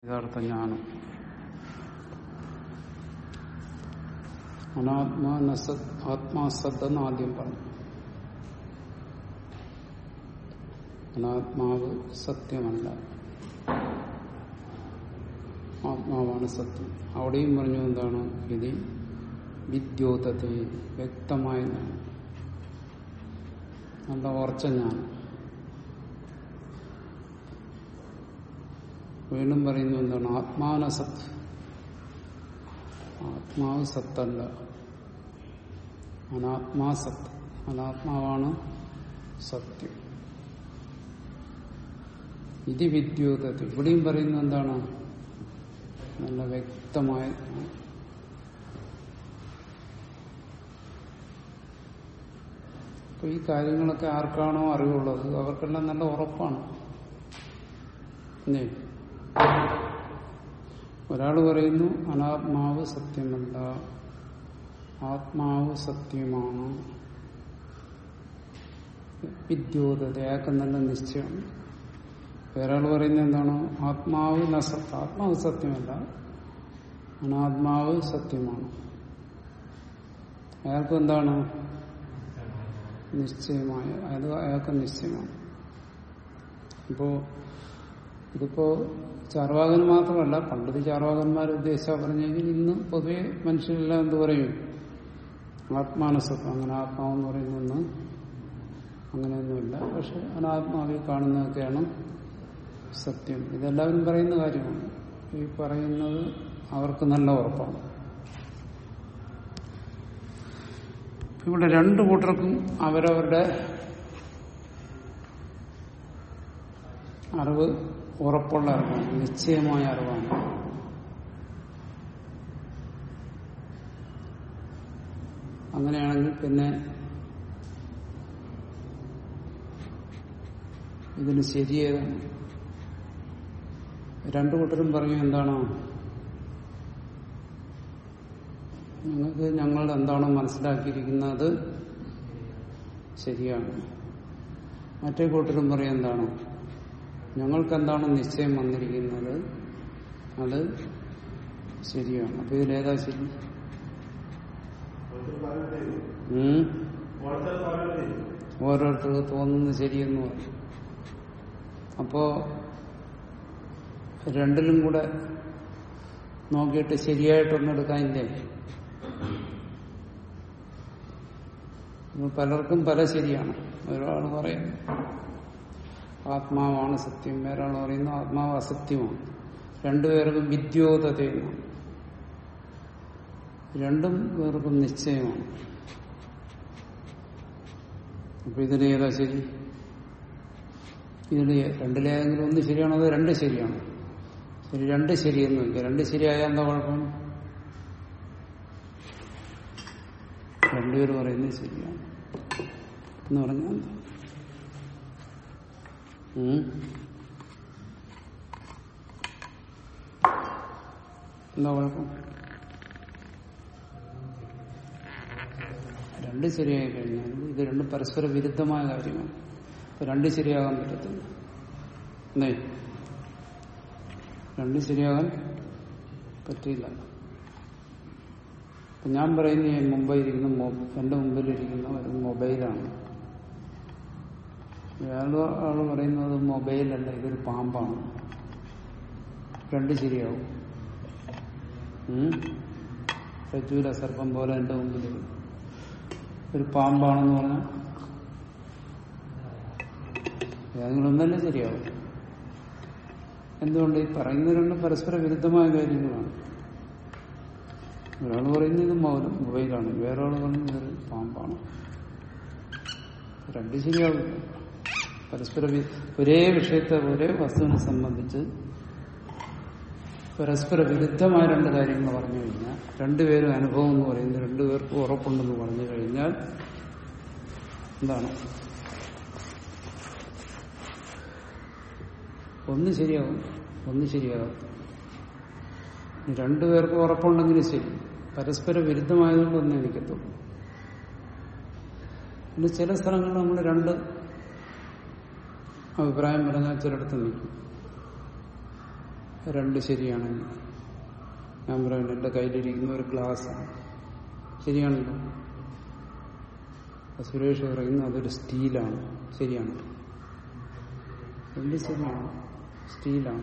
യഥാർത്ഥ ജ്ഞാനം അനാത്മാ നസത് ആത്മാസത്ത് എന്ന് ആദ്യം പറഞ്ഞു അനാത്മാവ് സത്യമല്ല ആത്മാവാണ് സത്യം അവിടെയും പറഞ്ഞു എന്താണ് ഇത് വിദ്യോതത്തെ വ്യക്തമായ ജ്ഞാനം നല്ല ഉറച്ച ജ്ഞാനം വീണ്ടും പറയുന്നു എന്താണ് ആത്മാനസത്ത് ആത്മാവ് സത്തല്ല അനാത്മാ സത്ത് അനാത്മാവാണ് സത്യം ഇത് വിദ്യോതത്തിൽ ഇവിടെയും പറയുന്നത് എന്താണ് നല്ല വ്യക്തമായ അപ്പൊ ഈ കാര്യങ്ങളൊക്കെ ആർക്കാണോ അറിവുള്ളത് അവർക്കെല്ലാം നല്ല ഉറപ്പാണ് അല്ലേ ഒരാൾ പറയുന്നു അനാത്മാവ് സത്യമല്ല ആത്മാവ് സത്യമാണ് വിദ്യോതത അയാൾക്ക് നല്ല നിശ്ചയമാണ് വേറൊരാൾ പറയുന്നത് എന്താണ് ആത്മാവ് നസത്ത് ആത്മാവ് സത്യമല്ല അനാത്മാവ് സത്യമാണ് അയാൾക്ക് എന്താണ് നിശ്ചയമായ അത് അയാൾക്ക് നിശ്ചയമാണ് ഇപ്പോ ഇതിപ്പോ ചാർവാകൻ മാത്രമല്ല പണ്ടത് ചാർവാകന്മാർ ഉദ്ദേശിച്ച പറഞ്ഞെങ്കിൽ ഇന്ന് പൊതുവെ മനുഷ്യരെല്ലാം എന്ത് പറയും ആത്മാനസത്വം അങ്ങനെ ആത്മാവെന്ന് പറയുന്നൊന്ന് അങ്ങനെയൊന്നുമില്ല പക്ഷെ അനാത്മാവിൽ കാണുന്നതൊക്കെയാണ് സത്യം ഇതെല്ലാവരും പറയുന്ന കാര്യമാണ് ഈ പറയുന്നത് അവർക്ക് നല്ല ഉറപ്പാണ് ഇവിടെ രണ്ടു കൂട്ടർക്കും അവരവരുടെ അറിവ് ഉറപ്പുള്ള അറിവാണ് നിശ്ചയമായ അറിവാണ് അങ്ങനെയാണെങ്കിൽ പിന്നെ ഇതിന് ശരിയേതാണ് രണ്ടു കൂട്ടരും പറഞ്ഞു എന്താണോ ഞങ്ങൾക്ക് ഞങ്ങൾ എന്താണോ മനസ്സിലാക്കിയിരിക്കുന്നത് ശരിയാണ് മറ്റേ കൂട്ടരും പറയും എന്താണ് ഞങ്ങൾക്ക് എന്താണ് നിശ്ചയം വന്നിരിക്കുന്നത് അത് ശരിയാണ് അപ്പൊ ഇതിലേതാ ശരി ഉം? ഓരോരുത്തർക്ക് തോന്നുന്നത് ശരിയെന്ന് പറയും അപ്പോ രണ്ടിലും കൂടെ നോക്കിയിട്ട് ശരിയായിട്ടൊന്നും എടുക്കാനില്ലേ പലർക്കും പല ശരിയാണ് ഒരാൾ പറയുന്നു ആത്മാവാണ് സത്യം വേറൊരാൾ പറയുന്നു ആത്മാവ് അസത്യമാണ് രണ്ടുപേർക്കും വിദ്യോതതയാണ് രണ്ടും പേർക്കും നിശ്ചയമാണ് അപ്പൊ ഇതിലേതാ ശരി ഇതിൽ രണ്ടിലേതെങ്കിലും ഒന്ന് ശരിയാണോ അതോ രണ്ട് ശരിയാണോ ശരി രണ്ട് ശരിയെന്ന് വയ്ക്കുക രണ്ട് ശരിയായ എന്താ കുഴപ്പം രണ്ടുപേരും പറയുന്നത് ശരിയാണ് എന്ന് പറഞ്ഞാൽ എന്താ ഉം? എന്താ കുഴപ്പം രണ്ട് ശരിയായി കഴിഞ്ഞാൽ ഇത് രണ്ടും പരസ്പര വിരുദ്ധമായ കാര്യമാണ് അപ്പൊ രണ്ട് ശരിയാകാൻ പറ്റത്തില്ല അല്ലേ രണ്ടും ശരിയാകാൻ പറ്റില്ല അപ്പൊ ഞാൻ പറയുന്ന ഈ മുംബൈ ഇരിക്കുന്ന മൊ- എന്റെ മുമ്പിലിരിക്കുന്ന ഒരു മൊബൈലാണ് വേറെ ആള് പറയുന്നത് മൊബൈലല്ല ഇതൊരു പാമ്പാണ് രണ്ട് ശരിയാവും ഉം? പറ്റൂല സർപ്പം പോലെ എന്റെ മുമ്പിൽ ഒരു പാമ്പാണെന്ന് പറഞ്ഞാൽ ഏതെങ്കിലും ഒന്നല്ലേ ശരിയാവും എന്തുകൊണ്ട് ഈ പറയുന്ന രണ്ടും പരസ്പര വിരുദ്ധമായ കാര്യങ്ങളാണ് ഒരാൾ പറയുന്നത് ഇത് മൗനം മൊബൈലാണ് വേറൊരാൾ പറയുന്നത് ഇതൊരു പാമ്പാണ് രണ്ട് ശരിയാവില്ല പരസ്പര വി- ഒരേ വിഷയത്തെ ഒരേ വസ്തുവിനെ സംബന്ധിച്ച് പരസ്പര വിരുദ്ധമായ രണ്ട് കാര്യങ്ങൾ പറഞ്ഞു കഴിഞ്ഞാൽ രണ്ടുപേരും അനുഭവം എന്ന് പറയുന്നത് രണ്ടുപേർക്കും ഉറപ്പുണ്ടെന്ന് പറഞ്ഞു കഴിഞ്ഞാൽ എന്താണ് ഒന്ന് ശരിയാവും ഒന്ന് ശരിയാകും രണ്ടുപേർക്കും ഉറപ്പുണ്ടെങ്കിലും ശരി പരസ്പര വിരുദ്ധമായതുകൊണ്ട് ഒന്നേ നിൽക്കത്തുള്ളൂ പിന്നെ ചില സ്ഥലങ്ങളിൽ നമ്മൾ രണ്ട് അഭിപ്രായം പറഞ്ഞാൽ ചിലയിടത്ത് നിൽക്കും രണ്ട് ശരിയാണെങ്കിൽ ഞാൻ പറയുന്നത് എന്റെ കയ്യിലിരിക്കുന്ന ഒരു ഗ്ലാസ്സാണ് ശരിയാണല്ലോ അപ്പൊ സുരേഷ് പറയുന്നു അതൊരു സ്റ്റീലാണ് ശരിയാണ് എന്ത് ശരിയാണ് സ്റ്റീലാണ്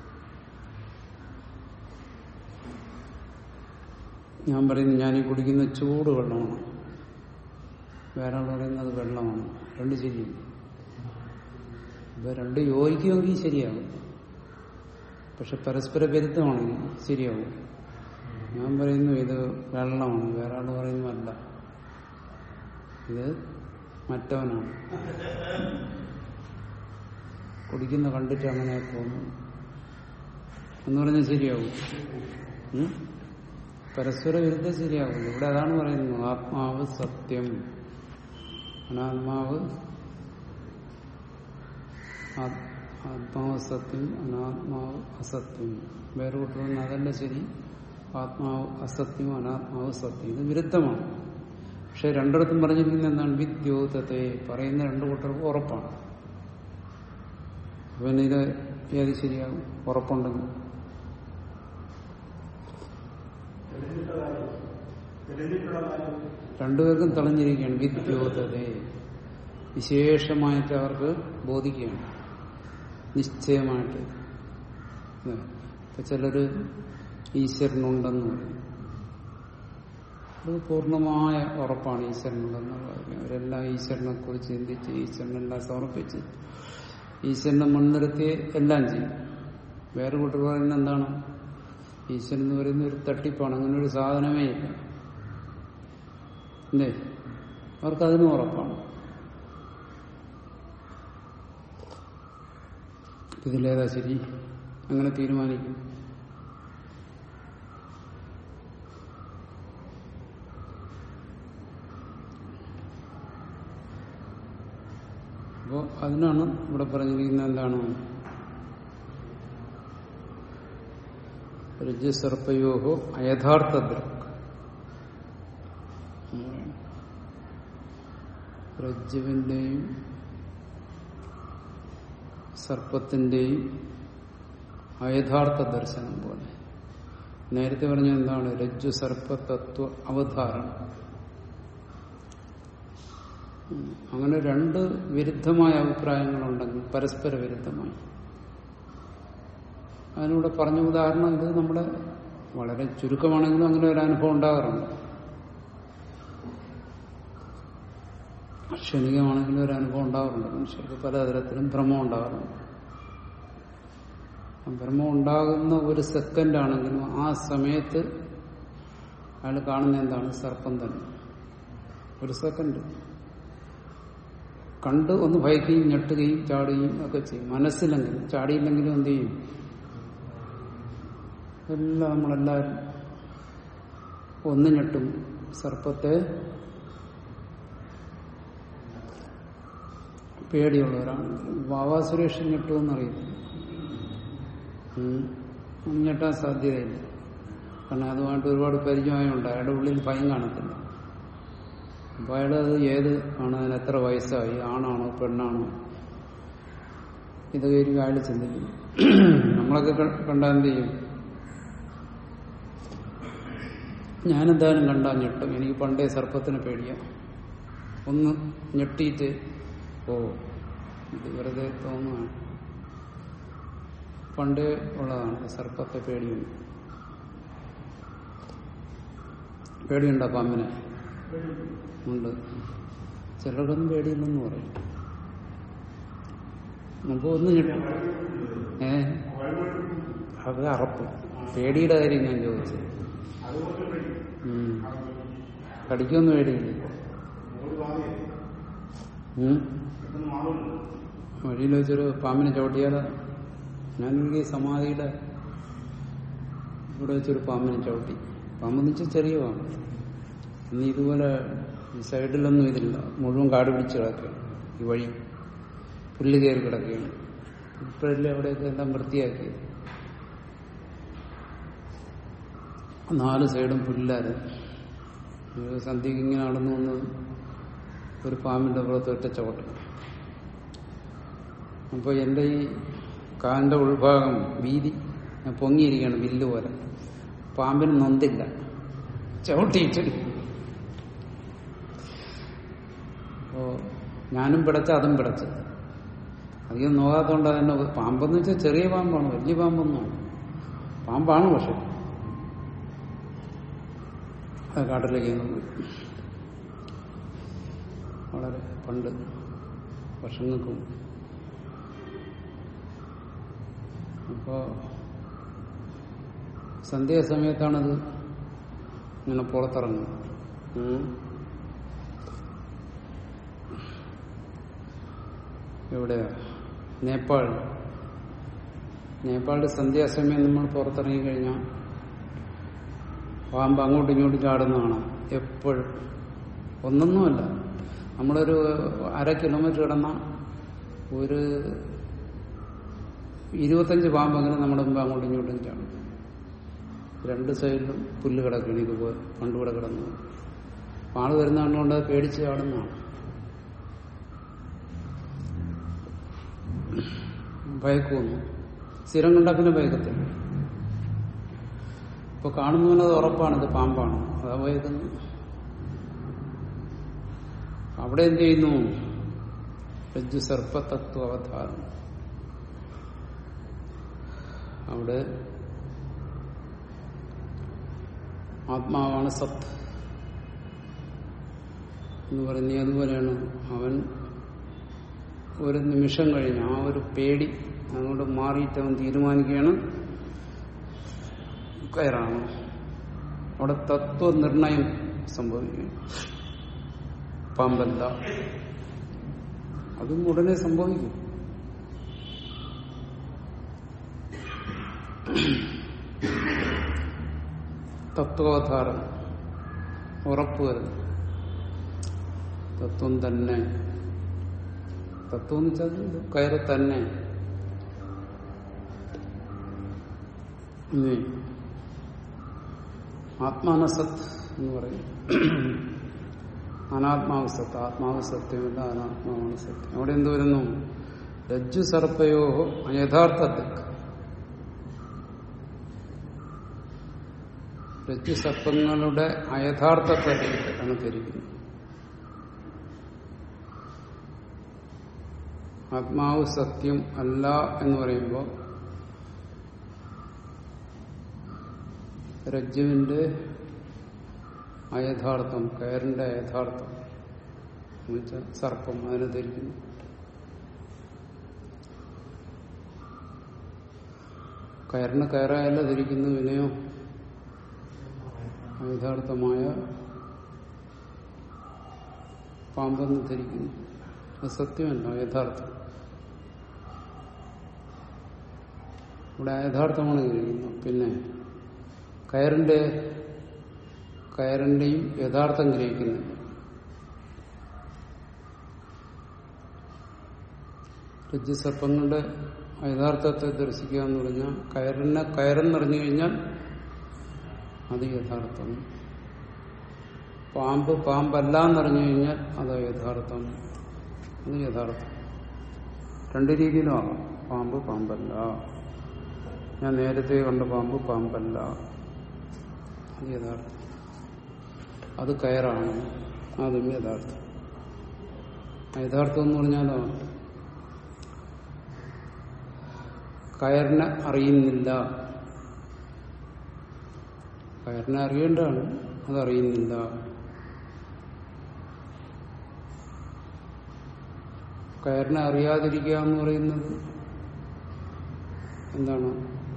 ഞാൻ പറയുന്നു ഞാൻ ഈ കുടിക്കുന്ന ചൂട് വെള്ളമാണ് വേറെ ആൾ പറയുന്നത് വെള്ളമാണ് രണ്ട് ശരിയാണ് ഇപ്പൊ രണ്ട് യോജിക്കുമെങ്കിൽ ശരിയാകും പക്ഷെ പരസ്പര വിരുദ്ധമാണെങ്കിൽ ശരിയാവും ഞാൻ പറയുന്നു ഇത് വെള്ളമാണ് വേറെ ആൾ പറയുന്നു അല്ല ഇത് മറ്റവനാണ് കുടിക്കുന്ന കണ്ടിട്ട് അങ്ങനെ തോന്നുന്നു എന്ന് പറഞ്ഞാൽ ശരിയാവും ഉം? പരസ്പര വിരുദ്ധം ശരിയാകുന്നു ഇവിടെ അതാണ് പറയുന്നത് ആത്മാവ് സത്യം അനാത്മാവ് ആ- ആത്മാവ് സത്യം അനാത്മാവ് അസത്യം വേറെ കൂട്ടുന്ന അതല്ല ശരി ആത്മാവ് അസത്യം അനാത്മാവ് സത്യം ഇത് വിരുദ്ധമാണ് പക്ഷെ രണ്ടിടത്തും പറഞ്ഞിരിക്കുന്നത് എന്താണ് വിദ്യോതത്തെ പറയുന്ന രണ്ടു കൂട്ടർക്കും ഉറപ്പാണ് പിന്നെ ഇത് ഏത് ശരിയാകും ഉറപ്പുണ്ടെങ്കിൽ രണ്ടുപേർക്കും തെളിഞ്ഞിരിക്കുകയാണ് വിദ്യോതതെ വിശേഷമായിട്ട് അവർക്ക് ബോധിക്കുകയാണ് നിശ്ചയമായിട്ട് ഉം. ഇപ്പൊ ചിലര് ഈശ്വരനുണ്ടെന്ന് പറയും അത് പൂർണ്ണമായ ഉറപ്പാണ് ഈശ്വരനുണ്ടെന്നുള്ള കാര്യം അവരെല്ലാം ഈശ്വരനെ കുറിച്ച് ചിന്തിച്ച് ഈശ്വരനെല്ലാം സമർപ്പിച്ച് ഈശ്വരനെ മുൻനിർത്തി എല്ലാം ചെയ്യും വേറെ കൂട്ടർ പറയുന്നത് എന്താണ് ഈശ്വരൻ എന്ന് പറയുന്ന ഒരു തട്ടിപ്പാണ് അങ്ങനെ ഒരു സാധനമേ ഇല്ല അല്ലേ അവർക്കതിനും ഉറപ്പാണ് ഇതിലേതാ ശരി അങ്ങനെ തീരുമാനിക്കും അപ്പോ അതിനാണ് ഇവിടെ പറഞ്ഞിരിക്കുന്നത് എന്താണ് രജ്ജുസർപ്പയോഹോ അയഥാർത്ഥ ദൃക് രജ്ജുവിന്റെയും സർപ്പത്തിന്റെയും അയഥാർത്ഥ ദർശനം പോലെ നേരത്തെ പറഞ്ഞ എന്താണ് രജ്ജു സർപ്പ തത്വ അവതാരണം ഉം. അങ്ങനെ രണ്ട് വിരുദ്ധമായ അഭിപ്രായങ്ങളുണ്ടെങ്കിൽ പരസ്പര വിരുദ്ധമായി അതിനൂടെ പറഞ്ഞ ഉദാഹരണം ഇത് നമ്മുടെ വളരെ ചുരുക്കമാണെങ്കിലും അങ്ങനെ ഒരു അനുഭവം ഉണ്ടാകാറുണ്ട് ക്ഷണികമാണെങ്കിലും ഒരു അനുഭവം ഉണ്ടാകാറുണ്ട് മനുഷ്യർക്ക് പലതരത്തിലും ഭ്രമം ഉണ്ടാകാറുണ്ട് ആ ഭ്രമം ഉണ്ടാകുന്ന ഒരു സെക്കൻഡ് ആണെങ്കിലും ആ സമയത്ത് അയാൾ കാണുന്ന എന്താണ് സർപ്പം തന്നെ ഒരു സെക്കൻഡ് കണ്ട് ഒന്ന് ഭയക്കുകയും ഞെട്ടുകയും ചാടുകയും ഒക്കെ ചെയ്യും മനസ്സിലെങ്കിലും ചാടിയില്ലെങ്കിലും എന്ത് ചെയ്യും എല്ലാം നമ്മളെല്ലാവരും ഒന്ന് ഞെട്ടും സർപ്പത്തെ പേടിയുള്ളവരാണെങ്കിലും വാവാ സുരേഷ് ഞെട്ടുമെന്നറിയില്ല ഉം. ഒന്നും ഞെട്ടാൻ സാധ്യതയില്ല കാരണം അതുമായിട്ട് ഒരുപാട് പരിചയമായുണ്ട് അയാളുടെ ഉള്ളിൽ ഭയം കാണത്തില്ല അപ്പൊ അയാൾ അത് ഏത് ആണ് അതിന് എത്ര വയസ്സായി ആണാണോ പെണ്ണാണോ ഇതൊക്കെ ആയിരിക്കും അയാൾ ചിന്തിക്കുന്നു നമ്മളൊക്കെ ക- കണ്ടാൽ എന്ത് ചെയ്യും ഞാനെന്തായാലും കണ്ടാ ഞെട്ടും എനിക്ക് പണ്ടേ സർപ്പത്തിന് പേടിയാ ഒന്ന് ഞെട്ടിയിട്ട് ഓ ഇത് വെറുതെ തോന്നുകയാണ് പണ്ടേ ഉള്ളതാണ് സർപ്പത്തെ പേടിയുണ്ട് പേടിയുണ്ടോ പാമ്പിനെ ഉണ്ട് ചിലർക്കൊന്നും പേടിയില്ലെന്ന് പറയും മുമ്പ് ഒന്ന് ഞെട്ടും ഏ അത് അറപ്പ് പേടിയുടെ കാര്യം ഞാൻ ചോദിച്ചത് ഉം. കടിക്കൊന്നും പേടിയില്ല ഉം. വഴിയിൽ വെച്ചൊരു പാമ്പിനെ ചവിട്ടിയാലോ ഞാനൊരു സമാധിയുടെ ഇവിടെ വെച്ചൊരു പാമ്പിനെ ചവിട്ടി പാമ്പെന്ന് വെച്ചാൽ ചെറിയ പാമ്പ് ഇന്ന് ഇതുപോലെ ഈ സൈഡിലൊന്നും ഇതില്ല മുഴുവൻ കാട് പിടിച്ച് കിടക്കുകയാണ് ഈ വഴി പുല്ല് കയറി കിടക്കുകയാണ് ഇപ്പോഴല്ലേ അവിടെയൊക്കെ എല്ലാം വൃത്തിയാക്കിയത് നാല് സൈഡും പുല്ലായിരുന്നു ഒരു സന്ധ്യക്ക് ഇങ്ങനെ നടന്നു വന്ന് ഒരു പാമ്പിന്റെ പുറത്ത് ഒറ്റ ചവിട്ട് അപ്പോൾ എൻ്റെ ഈ കാലിന്റെ ഉൾഭാഗം വീതി പൊങ്ങിയിരിക്കുകയാണ് വില്ല് പോലെ പാമ്പിന് നൊന്തില്ല ചവിട്ടിയിട്ട് അപ്പോ ഞാനും പിടച്ച അതും പിടച്ച് അധികം നോക്കാത്തോണ്ട് തന്നെ പാമ്പെന്ന് വെച്ചാൽ ചെറിയ പാമ്പാണ് വലിയ പാമ്പൊന്നുമാണ് പാമ്പാണ് പക്ഷെ അത് കാട്ടിലേക്ക് അങ്ങ് പോയി വളരെ പണ്ട് വർഷങ്ങൾക്ക് മുമ്പ് അപ്പോ സന്ധ്യാസമയത്താണത് ഇങ്ങനെ പുറത്തിറങ്ങുന്നത് ഉം. എവിടെയാ നേപ്പാൾ നേപ്പാളിൽ സന്ധ്യാസമയം നമ്മൾ പുറത്തിറങ്ങി കഴിഞ്ഞാൽ പാമ്പ് അങ്ങോട്ടും ഇങ്ങോട്ടും ചാടുന്ന കാണാം എപ്പോഴും ഒന്നൊന്നുമല്ല നമ്മളൊരു അര കിലോമീറ്റർ കിടന്ന ഒരു ഇരുപത്തഞ്ച് പാമ്പ് അങ്ങനെ നമ്മുടെ മുമ്പ് അങ്ങോട്ടും ഇങ്ങോട്ടും ചാടും രണ്ട് സൈഡിലും പുല്ല് കിടക്കണം ഇതുപോലെ പണ്ടുകൂടെ കിടന്നു ആള് വരുന്ന കണ്ടുകൊണ്ട് അത് പേടിച്ച് ചാടുന്നതാണ് ഭയക്കുന്നു സ്ഥിരം കണ്ടാൽ പിന്നെ ഭയക്കത്തില്ല ഇപ്പൊ കാണുന്നവനത് ഉറപ്പാണ് ഇത് പാമ്പാണ് അതാ ഭയക്കുന്നു അവിടെ എന്ത് ചെയ്യുന്നു രജ്ജു സർപ്പതത്വ അവതാരം അവിടെ ആത്മാവാണ് സത്ത് എന്ന് പറയുന്നത് അതുപോലെയാണ് അവൻ ഒരു നിമിഷം കഴിഞ്ഞ് ആ ഒരു പേടി അങ്ങോട്ട് മാറിയിട്ട് അവൻ തീരുമാനിക്കുകയാണ് കയറാണ് അവിടെ തത്വനിർണയം സംഭവിക്കും പാമ്പല്ല അതും ഉടനെ സംഭവിക്കും തത്വാധാരം ഉറപ്പ് വരുന്നു തത്വം തന്നെ തത്വം എന്ന് വെച്ചാൽ കയറ് തന്നെ ഇനി ആത്മാനസത്ത് എന്ന് പറയും അനാത്മാവ് സത്ത് ആത്മാവ് സത്യമല്ല അനാത്മാവാണ് സത്യം അവിടെ എന്ത് വരുന്നു രജ്ജു സർപ്പയോ യഥാർത്ഥത്തിൽ രജ്ജു സർപ്പങ്ങളുടെ അയഥാർത്ഥത്തെ ആണ് ധരിക്കുന്നത് ആത്മാവ് സത്യം അല്ല എന്ന് പറയുമ്പോൾ രജ്ജുവിന്റെ അയഥാർത്ഥം കയറിന്റെ അയഥാർത്ഥം എന്നുവെച്ചാൽ സർപ്പം അതിനെ ധരിക്കുന്നു കയറിന് കയറായല്ല ധരിക്കുന്നു വിനയോ യഥാർത്ഥമായ പാമ്പെന്ന് ധരിക്കുന്നു അത് സത്യമല്ല യഥാർത്ഥം ഇവിടെ യഥാർത്ഥമാണ് ഗ്രഹിക്കുന്നത് പിന്നെ കയറിന്റെ കയറിന്റെയും യഥാർത്ഥം ഗ്രഹിക്കുന്നില്ല രജ്ജുസർപ്പങ്ങളുടെ യഥാർത്ഥത്തെ ദർശിക്കുക എന്ന് പറഞ്ഞാൽ കയറിനെ കയറെന്നറിഞ്ഞു കഴിഞ്ഞാൽ അത് യഥാർത്ഥം പാമ്പ് പാമ്പല്ല എന്നറിഞ്ഞു കഴിഞ്ഞാൽ അത് യഥാർത്ഥം അത് യഥാർത്ഥം രണ്ട് രീതിയിലും ആകാം പാമ്പ് പാമ്പല്ല ഞാൻ നേരത്തെ കണ്ട പാമ്പ് പാമ്പല്ല അത് യഥാർത്ഥം അത് കയറാണ് അതും യഥാർത്ഥം യഥാർത്ഥം എന്ന് പറഞ്ഞാലോ കയറിനെ അറിയുന്നില്ല കയറിനെ അറിയേണ്ടതാണ് അതറിയുന്നില്ല കയറിനെ അറിയാതിരിക്കുക എന്ന് പറയുന്നത് എന്താണ്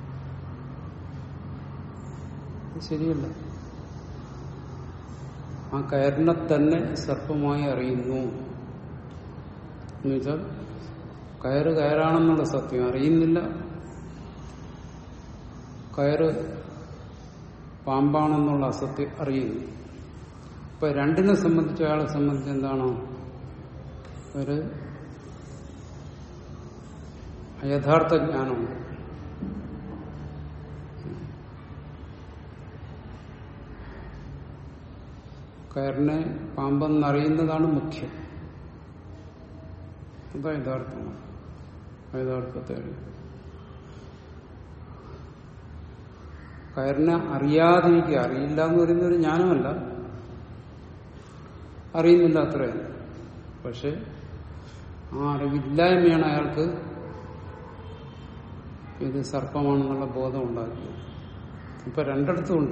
ശരിയല്ല ആ കയറിനെ തന്നെ സർപ്പമായി അറിയുന്നു എന്നുവെച്ചാൽ കയറ് കയറാണെന്നുള്ള സത്യം അറിയുന്നില്ല കയറ് പാമ്പാണെന്നുള്ള അസത്യം അറിയുന്നു ഇപ്പൊ രണ്ടിനെ സംബന്ധിച്ച് അയാളെ സംബന്ധിച്ച് എന്താണോ ഒരു യഥാർത്ഥ ജ്ഞാനമുണ്ട് കയറിനെ പാമ്പെന്നറിയുന്നതാണ് മുഖ്യം അതാ യഥാർത്ഥമാണ് യഥാർത്ഥത്തെ അറിയും കയറിനെ അറിയാതിരിക്കുക അറിയില്ല എന്ന് പറയുന്ന ഒരു ജ്ഞാനമല്ല അറിയുന്നില്ല അത്രയും പക്ഷെ ആ അറിവില്ലായ്മയാണ് അയാൾക്ക് ഇത് സർപ്പമാണെന്നുള്ള ബോധം ഉണ്ടാക്കിയത് ഇപ്പൊ രണ്ടിടത്തുമുണ്ട്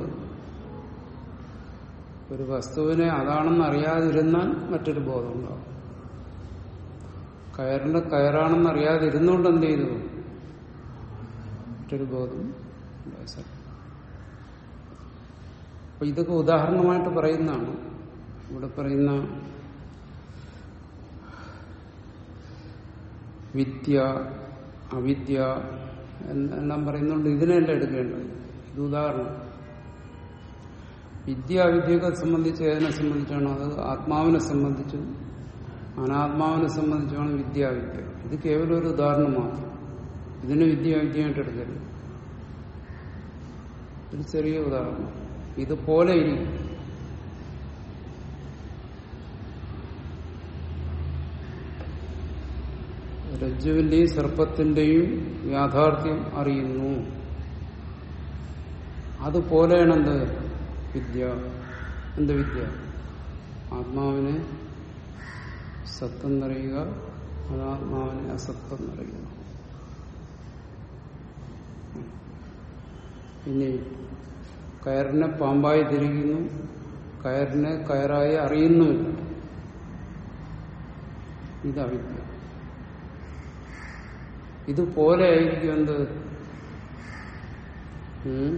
ഒരു വസ്തുവിനെ അതാണെന്ന് അറിയാതിരുന്നാൽ മറ്റൊരു ബോധം ഉണ്ടാവും കയറിന്റെ കയറാണെന്ന് അറിയാതിരുന്നുകൊണ്ട് എന്ത് ചെയ്തു മറ്റൊരു ബോധം ഉണ്ടായി സാർ അപ്പൊ ഇതൊക്കെ ഉദാഹരണമായിട്ട് പറയുന്നതാണ് ഇവിടെ പറയുന്ന വിദ്യ അവിദ്യ എന്നെല്ലാം പറയുന്നുണ്ട് ഇതിനെല്ലാം എടുക്കേണ്ടത് ഇത് ഉദാഹരണം വിദ്യ അവിദ്യയൊക്കെ സംബന്ധിച്ച് ഏതിനെ സംബന്ധിച്ചാണോ അത് ആത്മാവിനെ സംബന്ധിച്ചും അനാത്മാവിനെ സംബന്ധിച്ചുമാണ് വിദ്യാവിദ്യ ഇത് കേവലം ഒരു ഉദാഹരണം മാത്രം ഇതിന് വിദ്യാവിദ്യയായിട്ട് എടുക്കരുത് ഒരു ചെറിയ ഉദാഹരണം ഇതുപോലെ ഇരിക്കും രജ്ജുവിന്റെയും സർപ്പത്തിന്റെയും യാഥാർത്ഥ്യം അറിയുന്നു അതുപോലെയാണ് എന്ത് വിദ്യ എന്ത് വിദ്യ ആത്മാവിനെ സത്യം നിറയുക അനാത്മാവിനെ അസത്വം നിറയുക പിന്നെ കയറിനെ പാമ്പായി തിരിക്കുന്നു കയറിനെ കയറായി അറിയുന്നുമില്ല ഇത് അവിദ്യ ഇതുപോലെ ആയിരിക്കും എന്ത് ഉം?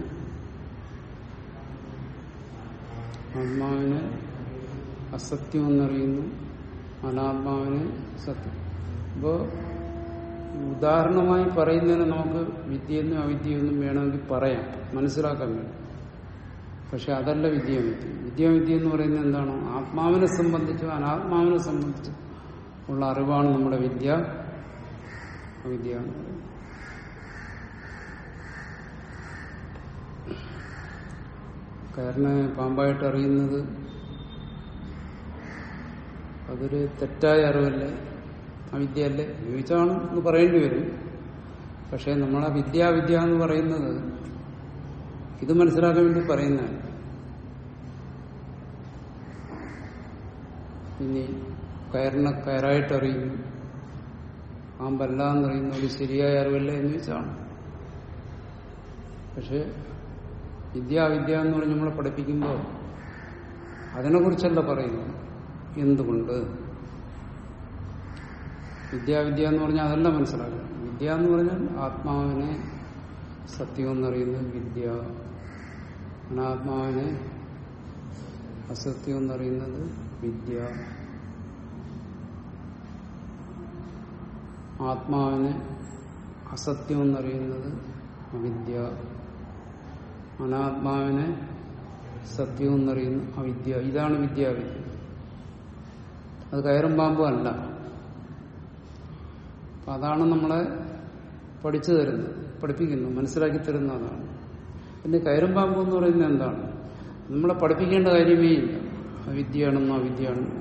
ആത്മാവിനെ അസത്യം എന്നറിയുന്നു അനാത്മാവിനെ സത്യം അപ്പോ ഉദാഹരണമായി പറയുന്നതിന് നമുക്ക് വിദ്യയെന്നും അവിദ്യയെന്നും വേണമെങ്കിൽ പറയാം മനസ്സിലാക്കാൻ വേണ്ടി പക്ഷെ അതല്ല വിദ്യാവിദ്യ വിദ്യാവിദ്യ എന്ന് പറയുന്നത് എന്താണ് ആത്മാവിനെ സംബന്ധിച്ചോ അനാത്മാവിനെ സംബന്ധിച്ചോ ഉള്ള അറിവാണ് നമ്മുടെ വിദ്യ അവിദ്യ എന്ന് പറയുന്നത് കയറിനെ പാമ്പായിട്ട് അറിയുന്നത് അതൊരു തെറ്റായ അറിവല്ലേ അവിദ്യയല്ലേ ഉപയോഗിച്ചാണ് എന്ന് പറയേണ്ടി വരും പക്ഷെ നമ്മളെ വിദ്യാവിദ്യ എന്ന് പറയുന്നത് ഇത് മനസ്സിലാക്കാൻ വേണ്ടി പറയുന്നതാണ് ഇനി കയറിനെ കയറായിട്ട് അറിയുന്നു പാമ്പല്ല എന്നറിയുന്ന ഒരു ശരിയായ അറിവല്ല എന്ന് വെച്ചാണ് പക്ഷെ വിദ്യാവിദ്യ എന്ന് പറഞ്ഞ് നമ്മളെ പഠിപ്പിക്കുമ്പോൾ അതിനെക്കുറിച്ചല്ല പറയുന്നത് എന്തുകൊണ്ട് വിദ്യാവിദ്യ എന്ന് പറഞ്ഞാൽ അതല്ല മനസ്സിലാക്കണം വിദ്യ എന്ന് പറഞ്ഞാൽ ആത്മാവിനെ സത്യം എന്നറിയുന്നത് വിദ്യ അനാത്മാവിനെ അസത്യം എന്നറിയുന്നത് വിദ്യ ആത്മാവിനെ അസത്യം എന്നറിയുന്നത് അവിദ്യ അനാത്മാവിനെ സത്യം എന്നറിയുന്ന അവിദ്യ ഇതാണ് വിദ്യാവിദ്യ അത് കയറും പാമ്പും അല്ല അപ്പൊ അതാണ് നമ്മളെ പഠിച്ചു തരുന്നത് പഠിപ്പിക്കുന്നു മനസ്സിലാക്കി തരുന്ന അതാണ് പിന്നെ കയറും പാമ്പും എന്ന് പറയുന്നത് എന്താണ് നമ്മളെ പഠിപ്പിക്കേണ്ട കാര്യമേ ഇല്ല അവിദ്യയാണെന്നോ അവിദ്യയാണെന്നോ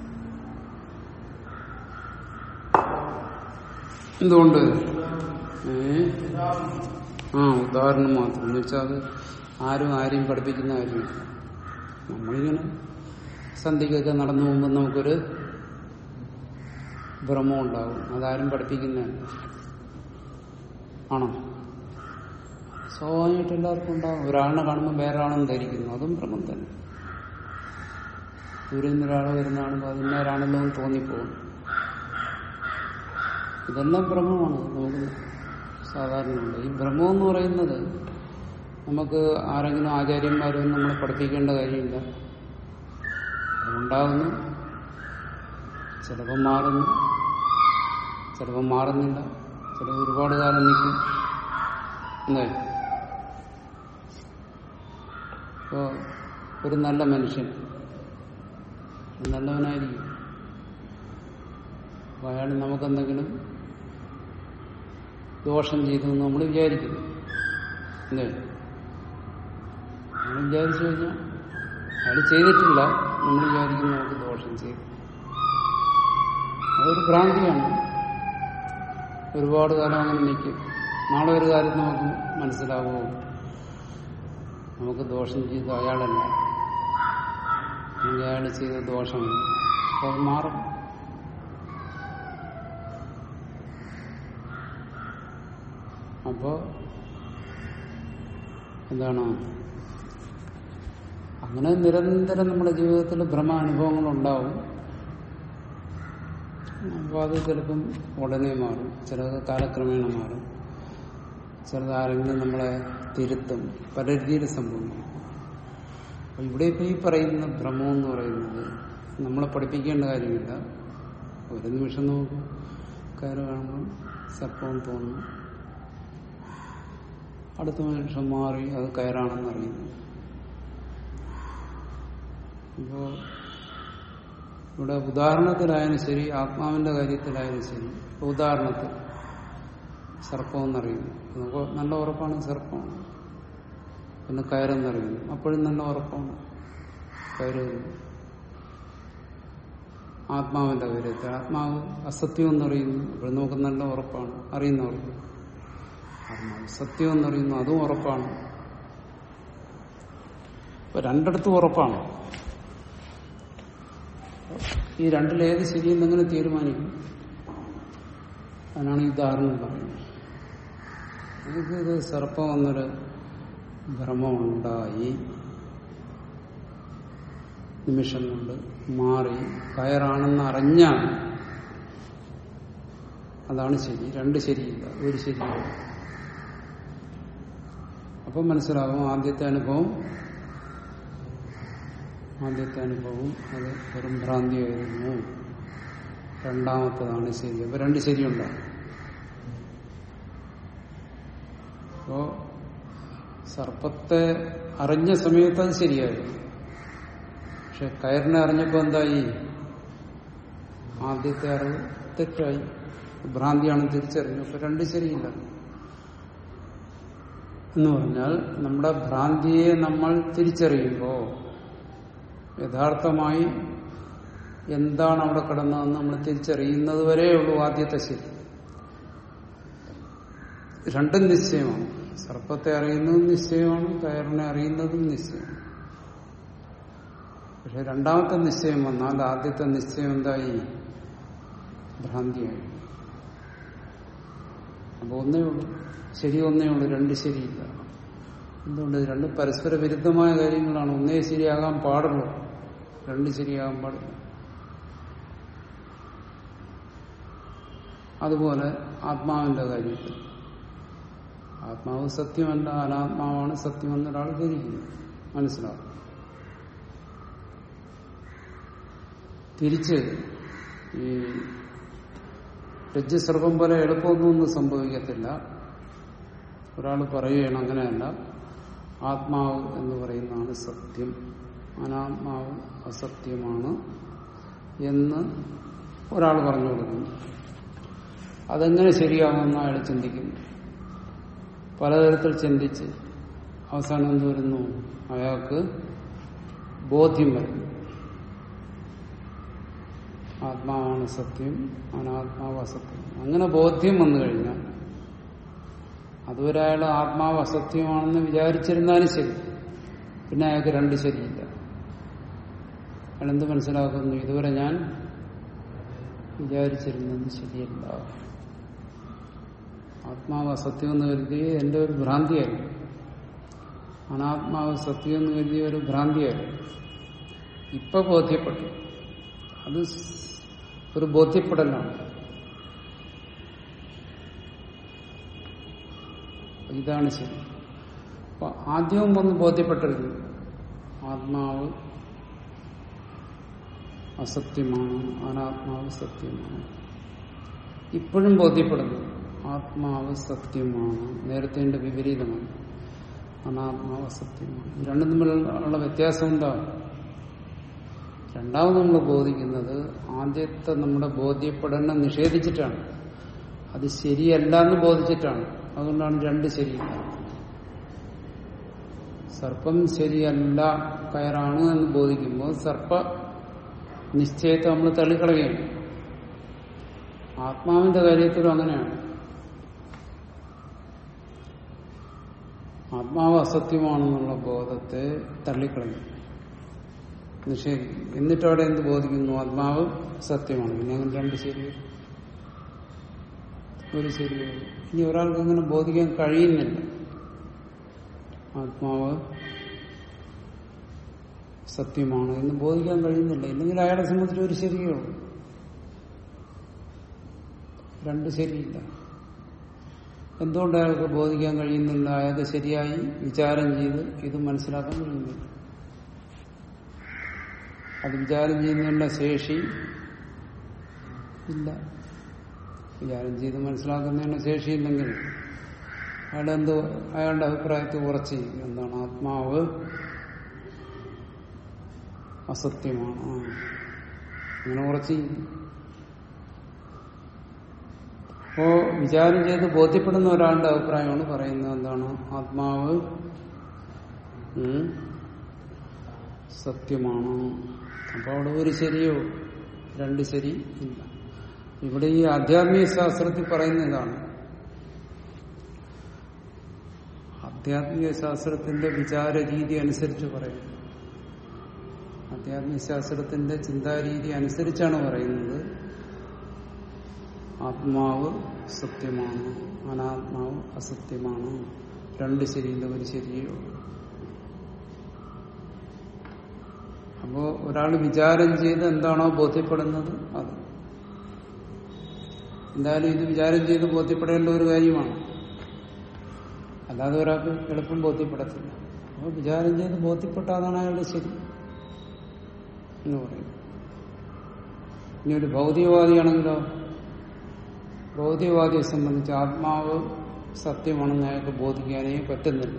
എന്തുകൊണ്ട് ഏ ആ ഉദാഹരണം മാത്രം എന്ന് വെച്ചാൽ അത് ആരും ആരെയും പഠിപ്പിക്കുന്ന കാര്യമില്ല നമ്മളിങ്ങനെ സന്ധ്യക്കൊക്കെ നടന്നു പോകുമ്പോൾ നമുക്കൊരു ഭ്രമം ഉണ്ടാകും അതാരും പഠിപ്പിക്കുന്നതല്ല ആണോ സ്വാഭാവികമായിട്ട് എല്ലാവർക്കും ഉണ്ടാകും ഒരാളിനെ കാണുമ്പോൾ വേറൊരാളെന്ന് ധരിക്കുന്നു അതും ഭ്രമം തന്നെ ദൂരെ നിന്ന് ഒരാൾ വരുന്ന കാണുമ്പോൾ അത് ഇന്നവരാണല്ലോ എന്ന് തോന്നിപ്പോകും ഇതെല്ലാം ഭ്രമമാണ് നമുക്ക് സാധാരണയുണ്ട് ഈ ഭ്രമം എന്ന് പറയുന്നത് നമുക്ക് ആരെങ്കിലും ആചാര്യന്മാരും നമ്മളെ പഠിപ്പിക്കേണ്ട കാര്യമില്ല ഉണ്ടാകുന്നു ചിലപ്പോൾ മാറുന്നു ചിലപ്പോൾ മാറുന്നില്ല ചിലപ്പോൾ ഒരുപാട് കാലം നിൽക്കും അല്ലേ ഇപ്പോ ഒരു നല്ല മനുഷ്യൻ നല്ലവനായിരിക്കും അപ്പൊ അയാൾ നമുക്കെന്തെങ്കിലും ദോഷം ചെയ്തു എന്ന് നമ്മൾ വിചാരിക്കുന്നു അല്ലേ നമ്മൾ വിചാരിച്ചു കഴിഞ്ഞാൽ അയാൾ ചെയ്തിട്ടില്ല നമ്മൾ വിചാരിക്കുന്നു നമുക്ക് ദോഷം ചെയ്തു അതൊരു ഭ്രാന്തിയാണ് ഒരുപാട് കാലം അങ്ങനെ നിൽക്കും നാളെ ഒരു കാര്യം നമുക്ക് മനസ്സിലാവുമോ നമുക്ക് ദോഷം ചെയ്ത അയാളല്ല അല്ലെങ്കിൽ അയാൾ ചെയ്ത ദോഷമല്ല അപ്പോൾ അത് മാറും അപ്പോ എന്താണ് അങ്ങനെ നിരന്തരം നമ്മുടെ ജീവിതത്തിൽ ഭ്രമാനുഭവങ്ങൾ ഉണ്ടാവും അപ്പോൾ അത് ചിലപ്പം ഉടനെ മാറും ചിലത് കാലക്രമേണ മാറും ചിലത് ആരെങ്കിലും നമ്മളെ തിരുത്തും പല രീതിയിൽ സംഭവിക്കും അപ്പൊ ഇവിടെ ഇപ്പൊ ഈ പറയുന്ന ഭ്രമം എന്ന് പറയുന്നത് നമ്മളെ പഠിപ്പിക്കേണ്ട കാര്യമില്ല ഒരു നിമിഷം നോക്കും കയറ് കാണുമ്പോൾ സർപ്പം തോന്നുന്നു അടുത്ത നിമിഷം മാറി അത് കയറാണെന്ന് അറിയുന്നു അപ്പോ ഇവിടെ ഉദാഹരണത്തിലായാലും ശരി ആത്മാവിന്റെ കാര്യത്തിലായാലും ശരി ഇപ്പൊ ഉദാഹരണത്തിൽ സർപ്പം എന്നറിയുന്നു നമുക്ക് നല്ല ഉറപ്പാണ് സർപ്പമാണ് പിന്നെ കയറെന്നറിയുന്നു അപ്പോഴും നല്ല ഉറപ്പാണ് കയറ് ആത്മാവിന്റെ കാര്യത്തിൽ ആത്മാവ് അസത്യം എന്നറിയുന്നു അപ്പോഴും നമുക്ക് നല്ല ഉറപ്പാണ് അറിയുന്നവർക്ക് ആത്മാവ് സത്യം എന്നറിയുന്നു അതും ഉറപ്പാണ് ഇപ്പൊ രണ്ടിടത്തും ഉറപ്പാണ് ഈ രണ്ടിലേത് ശരിയെന്നെങ്ങനെ തീരുമാനിക്കും അതിനാണ് ഈ ഉദാഹരണം പറയുന്നത് നമുക്ക് ഇത് സർപ്പം എന്നൊരു ഭ്രമമുണ്ടായി നിമിഷം കൊണ്ട് മാറി കയറാണെന്ന് അറിഞ്ഞാൽ അതാണ് ശരി രണ്ട് ശരിയില്ല ഒരു ശരിയില്ല അപ്പം മനസ്സിലാകും ആദ്യത്തെ അനുഭവം ആദ്യത്തെ അനുഭവം അത് വെറും ഭ്രാന്തിയായിരുന്നു രണ്ടാമത്തതാണ് ശരി അപ്പൊ രണ്ട് ശരിയുണ്ടാവും അപ്പോ സർപ്പത്തെ അറിഞ്ഞ സമയത്ത് അത് ശരിയായിരുന്നു പക്ഷെ കയറിനെ അറിഞ്ഞപ്പോ എന്തായി ആദ്യത്തെ അറിവ് തെറ്റായി ഭ്രാന്തിയാണെന്ന് തിരിച്ചറിഞ്ഞു അപ്പൊ രണ്ട് ശരിയില്ല എന്ന് പറഞ്ഞാൽ നമ്മുടെ ഭ്രാന്തിയെ നമ്മൾ തിരിച്ചറിയുമ്പോൾ യഥാർത്ഥമായി എന്താണ് അവിടെ കിടന്നതെന്ന് നമ്മൾ തിരിച്ചറിയുന്നത് വരെയുള്ളൂ ആദ്യത്തെ ശരി രണ്ടും നിശ്ചയമാണ് സർപ്പത്തെ അറിയുന്നതും നിശ്ചയമാണ് കയറിനെ അറിയുന്നതും നിശ്ചയമാണ് പക്ഷെ രണ്ടാമത്തെ നിശ്ചയം വന്നാൽ ആദ്യത്തെ നിശ്ചയം എന്തായി ഭ്രാന്തിയായി അപ്പൊ ഒന്നേ ഉള്ളൂ ശരി ഒന്നേ ഉള്ളൂ രണ്ട് ശരിയില്ല എന്തുകൊണ്ട് ഇത് രണ്ട് പരസ്പര വിരുദ്ധമായ കാര്യങ്ങളാണ് ഒന്നേ ശരിയാകാൻ പാടുള്ളൂ രണ്ട് ശരിയാകാൻ പാടില്ല അതുപോലെ ആത്മാവിന്റെ കാര്യത്തിൽ ആത്മാവ് സത്യമല്ല അനാത്മാവാണ് സത്യമെന്ന് ഒരാൾ ധരിക്കുന്നു മനസ്സിലാവും തിരിച്ച് ഈ രജ്ജുസർപ്പം പോലെ എളുപ്പമൊന്നും സംഭവിക്കത്തില്ല ഒരാൾ പറയുകയാണ് അങ്ങനെയല്ല ആത്മാവ് എന്ന് പറയുന്നതാണ് സത്യം അനാത്മാവ് അസത്യമാണ് എന്ന് ഒരാൾ പറഞ്ഞു കൊടുക്കുന്നു അതെങ്ങനെ ശരിയാവുമെന്ന് അയാൾ ചിന്തിക്കുന്നു പലതരത്തിൽ ചിന്തിച്ച് അവസാനം എന്ത് വരുന്നു അയാൾക്ക് ബോധ്യം വരുന്നു ആത്മാവാണ് സത്യം അനാത്മാവ് അസത്യം അങ്ങനെ ബോധ്യം വന്നു കഴിഞ്ഞാൽ അതുവരെ അയാൾ ആത്മാവ് അസത്യമാണെന്ന് വിചാരിച്ചിരുന്നാലും ശരി പിന്നെ അയാൾക്ക് രണ്ട് ശരിയില്ല അയാൾ എന്ത് മനസ്സിലാക്കുന്നു ഇതുവരെ ഞാൻ വിചാരിച്ചിരുന്നത് ശരിയല്ല ആത്മാവ് അസത്യം എന്ന് കരുതി എന്റെ ഒരു ഭ്രാന്തിയായിരുന്നു അനാത്മാവ് സത്യം എന്ന് കരുതിയ ഒരു ഭ്രാന്തിയായിരുന്നു ഇപ്പൊ ബോധ്യപ്പെട്ടു അത് ഒരു ബോധ്യപ്പെടലാണ് ഇതാണ് ശരി അപ്പൊ ആദ്യവും ഒന്ന് ബോധ്യപ്പെട്ടിരുന്നു ആത്മാവ് അസത്യമാണ് അനാത്മാവ് സത്യമാണ് ഇപ്പോഴും ബോധ്യപ്പെടുന്നു ആത്മാവ് സത്യമാണ് നേരത്തെ വിപരീതമാണ് അനാത്മാവ് അസത്യമാണ് ഇത് രണ്ടും തമ്മിലുള്ള വ്യത്യാസം എന്താ രണ്ടാമത് നമ്മൾ ബോധിക്കുന്നത് ആദ്യത്തെ നമ്മുടെ ബോധ്യപ്പെടലിനെ നിഷേധിച്ചിട്ടാണ് അത് ശരിയല്ല എന്ന് ബോധിച്ചിട്ടാണ് അതുകൊണ്ടാണ് രണ്ട് ശരിയില്ല സർപ്പം ശരിയല്ല കയറാണ് എന്ന് ബോധിക്കുമ്പോൾ സർപ്പ നിശ്ചയത്തെ നമ്മൾ തള്ളിക്കളയുകയാണ് ആത്മാവിന്റെ കാര്യത്തിലും അങ്ങനെയാണ് ആത്മാവ് അസത്യമാണെന്നുള്ള ബോധത്തെ തള്ളിക്കളയും നിഷേധിക്കും എന്നിട്ട് അവിടെ എന്ത് ബോധിക്കുന്നു ആത്മാവ് സത്യമാണ് പിന്നെ അങ്ങനെ രണ്ട് ശരി ഒരു ശരി ഇനി ഒരാൾക്ക് അങ്ങനെ ബോധിക്കാൻ കഴിയുന്നില്ല ആത്മാവ് സത്യമാണ് എന്ന് ബോധിക്കാൻ കഴിയുന്നില്ല ഇല്ലെങ്കിൽ അയാളെ സംബന്ധിച്ച് ഒരു ശരിയേ ഉള്ളൂ രണ്ട് ശരിയില്ല എന്തുകൊണ്ട് അയാൾക്ക് ബോധിക്കാൻ കഴിയുന്നില്ല അയാൾക്ക് ശരിയായി വിചാരം ചെയ്ത് ഇത് മനസ്സിലാക്കാൻ കഴിയുന്നില്ല അത് വിചാരം ചെയ്യുന്നതിനുള്ള ശേഷി ഇല്ല വിചാരം ചെയ്ത് മനസ്സിലാക്കുന്നതിനുള്ള ശേഷിയില്ലെങ്കിൽ അയാൾ എന്തോ അയാളുടെ അഭിപ്രായത്തിൽ ഉറച്ച് എന്താണ് ആത്മാവ് അസത്യമാണ് ആ. അങ്ങനെ ഉറച്ച് അപ്പോ വിചാരം ചെയ്ത് ബോധ്യപ്പെടുന്ന ഒരാളുടെ അഭിപ്രായമാണ് പറയുന്നത് എന്താണ് ആത്മാവ് ഉം, സത്യമാണ് അപ്പൊ അവിടെ ഒരു ശരിയോ രണ്ട് ശരി ഇല്ല ഇവിടെ ഈ ആധ്യാത്മിക ശാസ്ത്രത്തിൽ പറയുന്ന ഇതാണ് ആധ്യാത്മിക ശാസ്ത്രത്തിന്റെ വിചാര രീതി അനുസരിച്ച് പറയും ആധ്യാത്മിക ശാസ്ത്രത്തിന്റെ ചിന്താരീതി അനുസരിച്ചാണ് പറയുന്നത് ആത്മാവ് സത്യമാണ് അനാത്മാവ് അസത്യമാണ് രണ്ട് ശരിയില്ല ഒരു ശരിയേ ഉള്ളൂ അപ്പോ ഒരാൾ വിചാരം ചെയ്ത് എന്താണോ ബോധ്യപ്പെടുന്നത് അത് എന്തായാലും ഇത് വിചാരം ചെയ്ത് ബോധ്യപ്പെടേണ്ട ഒരു കാര്യമാണ് അല്ലാതെ ഒരാൾക്ക് എളുപ്പം ബോധ്യപ്പെടത്തില്ല അപ്പോൾ വിചാരം ചെയ്ത് ബോധ്യപ്പെട്ടാതാണ് അയാളുടെ ശരി എന്ന് പറയും ഇനി ഒരു ഭൗതികവാദിയാണെങ്കിലോ ഭൗതികവാദിയെ സംബന്ധിച്ച് ആത്മാവ് സത്യമാണെന്ന് അയാൾക്ക് ബോധിക്കാനേ പറ്റുന്നില്ല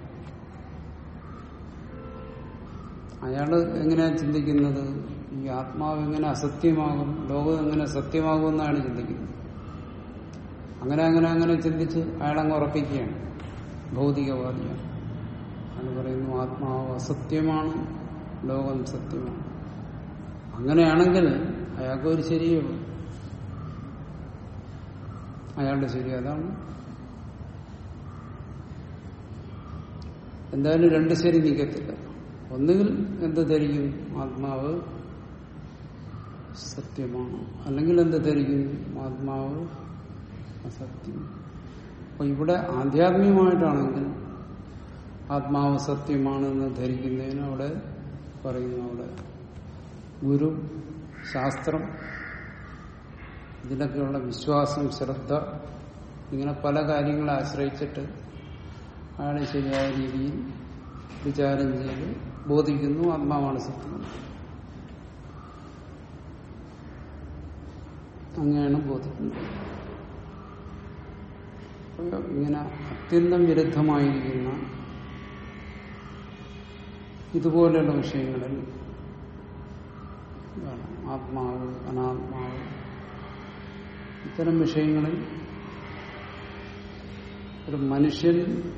അയാള് എങ്ങനെയാ ചിന്തിക്കുന്നത് ഈ ആത്മാവ് എങ്ങനെ അസത്യമാകും ലോകം എങ്ങനെ സത്യമാകും എന്നാണ് ചിന്തിക്കുന്നത് അങ്ങനെ അങ്ങനെ അങ്ങനെ ചിന്തിച്ച് അയാളങ്ങ് ഉറപ്പിക്കുകയാണ് ഭൗതികവാദിയാണ് അയാൾ പറയുന്നു ആത്മാവ് അസത്യമാണ് ലോകം സത്യമാണ് അങ്ങനെയാണെങ്കിൽ അയാൾക്ക് ഒരു ശരിയേ ഉള്ളൂ അയാളുടെ ശരി അതാണ് എന്തായാലും രണ്ട് ശരി നീക്കത്തില്ല ഒന്നുകിൽ എന്ത് ധരിക്കും ആത്മാവ് സത്യമാണ് അല്ലെങ്കിൽ എന്ത് ധരിക്കും ആത്മാവ് അസത്യം അപ്പൊ ഇവിടെ ആധ്യാത്മികമായിട്ടാണെങ്കിൽ ആത്മാവ് സത്യമാണെന്ന് ധരിക്കുന്നതിന് അവിടെ പറയുന്നു അവിടെ ഗുരു ശാസ്ത്രം ഇതിലൊക്കെയുള്ള വിശ്വാസം ശ്രദ്ധ ഇങ്ങനെ പല കാര്യങ്ങളെ ആശ്രയിച്ചിട്ട് അയാളെ ശരിയായ രീതിയിൽ വിചാരം ചെയ്ത് ബോധിക്കുന്നു ആത്മാവാണ് സത്യം അങ്ങനെയാണ് ബോധിക്കുന്നത് അപ്പൊ ഇങ്ങനെ അത്യന്തം വിരുദ്ധമായിരിക്കുന്ന ഇതുപോലെയുള്ള വിഷയങ്ങളിൽ എന്താണ് ആത്മാവ് അനാത്മാവ് ഇത്തരം വിഷയങ്ങളിൽ ഒരു മനുഷ്യൻ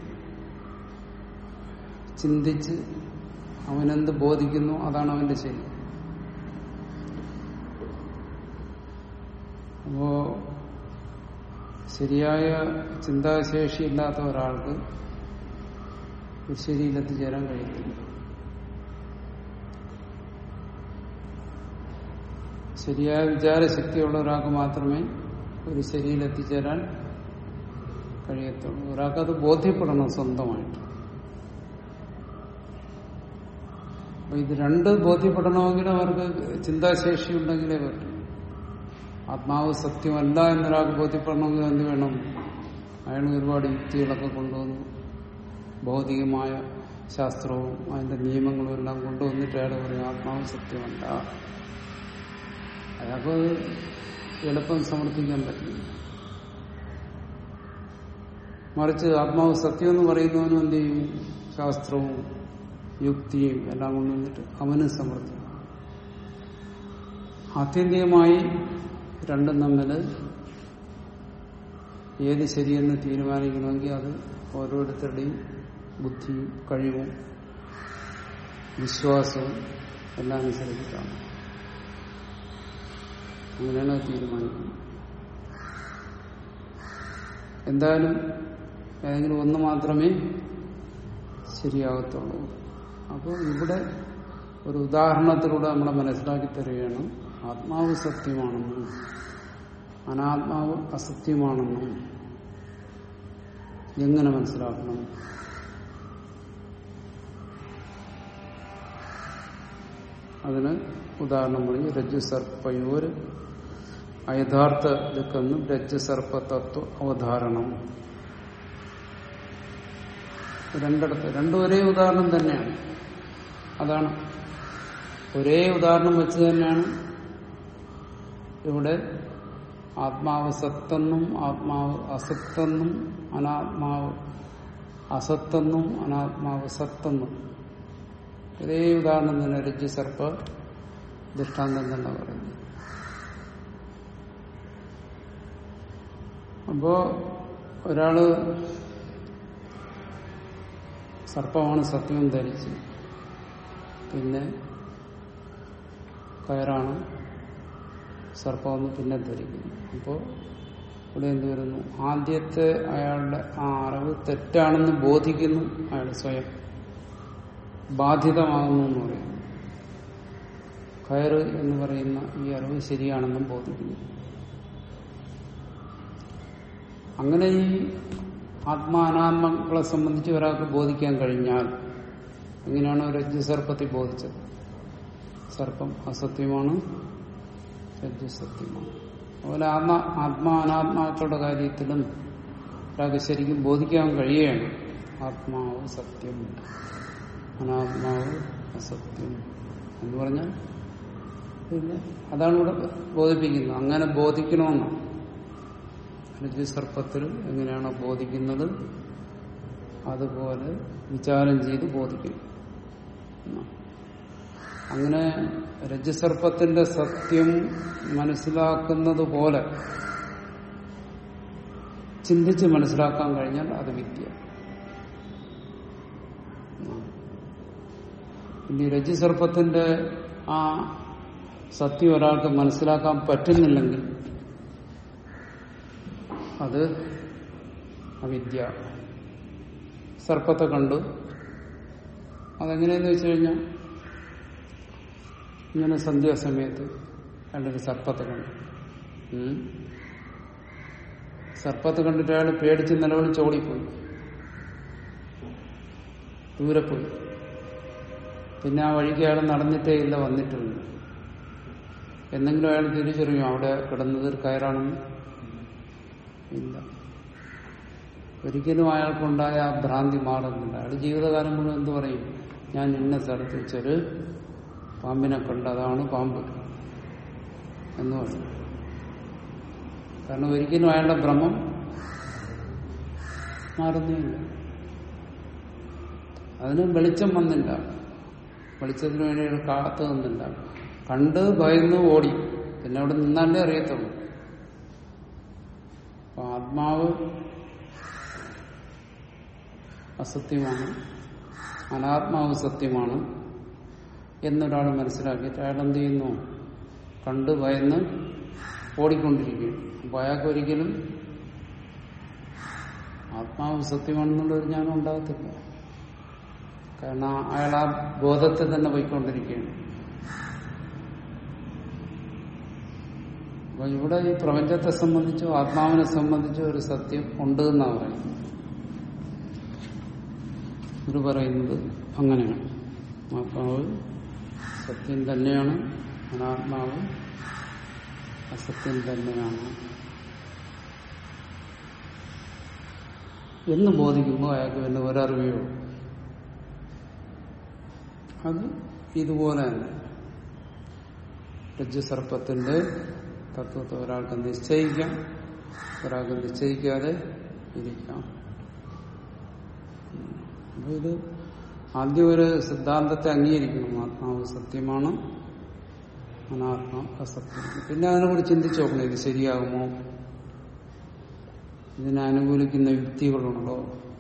ചിന്തിച്ച് അവനെന്ത് ബോധിക്കുന്നു അതാണ് അവന്റെ ശരി അപ്പോ ശരിയായ ചിന്താശേഷി ഇല്ലാത്ത ഒരാൾക്ക് ഒരു ശരിയിൽ എത്തിച്ചേരാൻ കഴിയത്തില്ല ശരിയായ വിചാരശക്തിയുള്ള ഒരാൾക്ക് മാത്രമേ ഒരു ശരിയിൽ എത്തിച്ചേരാൻ കഴിയത്തുള്ളൂ ഒരാൾക്കത് ബോധ്യപ്പെടണം സ്വന്തമായിട്ട് അപ്പൊ ഇത് രണ്ട് ബോധ്യപ്പെടണമെങ്കിൽ അവർക്ക് ചിന്താശേഷി ഉണ്ടെങ്കിലേ പറ്റും ആത്മാവ് സത്യമല്ല എന്നൊരാൾക്ക് ബോധ്യപ്പെടണമെങ്കിൽ എന്ത് വേണം അയാൾ ഒരുപാട് യുക്തികളൊക്കെ കൊണ്ടുവന്നു ഭൗതികമായ ശാസ്ത്രവും അതിന്റെ നിയമങ്ങളും എല്ലാം കൊണ്ടുവന്നിട്ട് അയാൾ പറയും ആത്മാവ് സത്യമല്ല അയാൾക്ക് അത് എളുപ്പം സമർത്ഥിക്കാൻ പറ്റില്ല മറിച്ച് ആത്മാവ് സത്യം എന്ന് പറയുന്നവനും എന്ത് ചെയ്യും ശാസ്ത്രവും യുക്തിയും എല്ലാം കൊണ്ടുവന്നിട്ട് അവനും സമർത്ഥിക്കും ആത്യന്തികമായി രണ്ടും തമ്മിൽ ഏത് ശരിയെന്ന് തീരുമാനിക്കണമെങ്കിൽ അത് ഓരോരുത്തരുടെയും ബുദ്ധിയും കഴിവും വിശ്വാസവും എല്ലാം അനുസരിച്ചിട്ടാണ് അങ്ങനെയാണ് അത് തീരുമാനിക്കുന്നത് എന്തായാലും ഏതെങ്കിലും ഒന്ന് മാത്രമേ ശരിയാകത്തുള്ളൂ അപ്പോൾ ഇവിടെ ഒരു ഉദാഹരണത്തിലൂടെ നമ്മളെ മനസ്സിലാക്കി തരികയാണ് ആത്മാവ് സത്യമാണെന്നും അനാത്മാവ് അസത്യമാണെന്നും എങ്ങനെ മനസ്സിലാക്കണം അതിന് ഉദാഹരണം പറഞ്ഞ് രജ്ജു സർപ്പയോര് അയഥാർത്ഥ ദുഃഖെന്നും രജ്ജു സർപ്പ തത്വ അവധാരണം രണ്ടിടത്ത് രണ്ടും ഒരേ ഉദാഹരണം തന്നെയാണ് അതാണ് ഒരേ ഉദാഹരണം വെച്ച് തന്നെയാണ് ഇവിടെ ആത്മാവ് സത്തെന്നും ആത്മാവ് അസത്തെന്നും അനാത്മാവ് അസത്തെന്നും അനാത്മാവ് സത്തെന്നും ഒരേ ഉദാഹരണം തന്നെ രജ്ജു സർപ്പ ദൃഷ്ടാന്തം തന്നെ പറയുന്നത് അപ്പോ ഒരാള് സർപ്പമാണ് സത്യം ധരിച്ച് പിന്നെ കയറാണ് സർപ്പമെന്ന് പിന്നെ ധരിക്കുന്നു അപ്പോൾ ഇവിടെ എന്ത് വരുന്നു ആദ്യത്തെ അയാളുടെ ആ അറിവ് തെറ്റാണെന്ന് ബോധിക്കുന്നു അയാൾ സ്വയം ബാധിതമാകുന്നു എന്ന് പറയുന്നു കയറ് എന്ന് പറയുന്ന ഈ അറിവ് ശരിയാണെന്നും ബോധിക്കുന്നു അങ്ങനെ ഈ ആത്മാനാത്മകളെ സംബന്ധിച്ച് ഒരാൾക്ക് ബോധിക്കാൻ കഴിഞ്ഞാൽ എങ്ങനെയാണ് രജ്ജു സർപ്പത്തെ ബോധിച്ചത് സർപ്പം അസത്യമാണ് രജ്ജു സത്യമാണ് അതുപോലെ ആത്മാ ആത്മാ അനാത്മാക്കളുടെ കാര്യത്തിലും ഒരാൾക്ക് ശരിക്കും ബോധിക്കാൻ കഴിയുകയാണ് ആത്മാവ് സത്യം അനാത്മാവ് അസത്യം എന്ന് പറഞ്ഞാൽ പിന്നെ അതാണ് ഇവിടെ ബോധിപ്പിക്കുന്നത് അങ്ങനെ ബോധിക്കണമെന്നാണ് രജ്ജു സർപ്പത്തിൽ എങ്ങനെയാണോ ബോധിക്കുന്നത് അതുപോലെ വിചാരം ചെയ്ത് ബോധിക്കും അങ്ങനെ രജ്ജുസർപ്പത്തിന്റെ സത്യം മനസ്സിലാക്കുന്നത് പോലെ ചിന്തിച്ച് മനസ്സിലാക്കാൻ കഴിഞ്ഞാൽ അത് വിദ്യ ഇനി രജ്ജുസർപ്പത്തിന്റെ ആ സത്യം ഒരാൾക്ക് മനസ്സിലാക്കാൻ പറ്റുന്നില്ലെങ്കിൽ അത് അവിദ്യ സർപ്പത്തെ കണ്ടു അതെങ്ങനെയെന്ന് വെച്ച് കഴിഞ്ഞാൽ ഇങ്ങനെ സന്ധ്യാസമയത്ത് അയാളൊരു സർപ്പത്തെ കണ്ടു ഉം. സർപ്പത്തെ കണ്ടിട്ട് അയാൾ പേടിച്ച് നിലവിളിച്ച് ഓടിപ്പോയി ദൂരെ പോയി പിന്നെ ആ വഴിക്ക് അയാൾ നടന്നിട്ടേ ഇല്ല വന്നിട്ടില്ല എന്തെങ്കിലും അയാൾ തിരിച്ചറിയും അവിടെ കിടന്നത് ഒരു കയറാണെന്ന് ഇല്ല ഒരിക്കലും അയാൾക്കുണ്ടായ ആ ഭ്രാന്തി മാറുന്നില്ല അയാൾ ജീവിതകാലം മുഴുവൻ എന്ത് പറയും ഞാൻ ഇന്ന സ്ഥലത്ത് വെച്ചൊരു പാമ്പിനെ കണ്ട് അതാണ് പാമ്പ് എന്ന് പറയും കാരണം ഒരിക്കലും അയാളുടെ ഭ്രമം മാറുന്നില്ല അതിന് വെളിച്ചം വന്നില്ല വെളിച്ചത്തിന് വേണ്ടി അയാൾ കാത്തു നിന്നില്ല കണ്ട് ഭയന്ന് ഓടി പിന്നെ അവിടെ നിന്നാലേ അറിയത്തുള്ളൂ അപ്പൊ ആത്മാവ് അസത്യമാണ് അനാത്മാവ് സത്യമാണ് എന്നൊരാൾ മനസ്സിലാക്കിയിട്ട് അയാൾ എന്ത് ചെയ്യുന്നു കണ്ട് ഭയന്ന് ഓടിക്കൊണ്ടിരിക്കുകയാണ് അപ്പൊ അയാൾക്ക് ഒരിക്കലും ആത്മാവ് സത്യമാണെന്നുള്ളൊരു ജ്ഞാനം ഉണ്ടാകത്തില്ല കാരണം അയാൾ ആ ബോധത്തിൽ തന്നെ പോയിക്കൊണ്ടിരിക്കുകയാണ് അപ്പൊ ഇവിടെ ഈ പ്രപഞ്ചത്തെ സംബന്ധിച്ചോ ആത്മാവിനെ സംബന്ധിച്ചോ ഒരു സത്യം ഉണ്ട് എന്നാണ് പറയുന്നത് ഇത് പറയുന്നത് അങ്ങനെയാണ് ആത്മാവ് സത്യം തന്നെയാണ് അനാത്മാവ് അസത്യം തന്നെയാണ് എന്ന് ബോധിക്കുമ്പോൾ അയാൾക്ക് പിന്നെ ഒരറിവയോ അത് ഇതുപോലെ തന്നെ രജ്ജുസർപ്പത്തിന്റെ തത്വത്തെ ഒരാൾക്ക് നിശ്ചയിക്കാം ഒരാൾക്ക് നിശ്ചയിക്കാതെ ഇരിക്കാം അപ്പൊ ഇത് ആദ്യം ഒരു സിദ്ധാന്തത്തെ അംഗീകരിക്കണം ആത്മാവ് സത്യമാണ് അനാത്മാവ് അസത്യം പിന്നെ അതിനെക്കുറിച്ച് ചിന്തിച്ചു നോക്കണം ഇത് ശരിയാകുമോ ഇതിനെ അനുകൂലിക്കുന്ന യുക്തികളുണ്ടോ